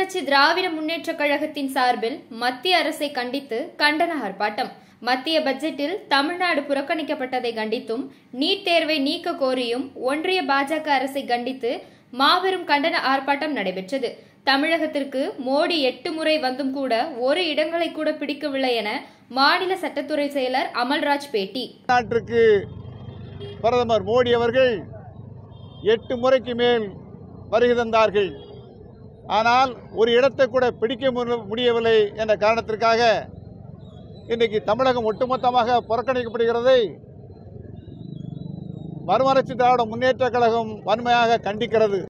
மறுமலர்ச்சி திராவிட முன்னேற்றக் கழகத்தின் சார்பில் மத்திய அரசை கண்டித்து கண்டன ஆர்ப்பாட்டம் மத்திய பட்ஜெட்டில் தமிழ்நாடு புறக்கணிக்கப்பட்டதை கண்டித்தும் நீட் தேர்வை நீக்க கோரியும் ஒன்றிய பாஜக அரசை கண்டித்து மாபெரும் கண்டன ஆர்ப்பாட்டம் நடைபெற்றது தமிழகத்திற்கு மோடி எட்டு முறை வந்தும் கூட ஒரு இடங்களை கூட பிடிக்கவில்லை என மாநில சட்டத்துறை செயலர் அமல்ராஜ் பேட்டி நாட்டிற்கு பிரதமர் மோடி அவர்கள் எட்டு முறைக்கு மேல் வருகை தந்தார்கள் ஆனால் ஒரு இடத்தை கூட பிடிக்க மு- முடியவில்லை என்ற காரணத்திற்காக இன்றைக்கு தமிழகம் ஒட்டுமொத்தமாக புறக்கணிக்கப்படுகிறதை மறுமலர்ச்சி திராவிட முன்னேற்றக் கழகம் வன்மையாக கண்டிக்கிறது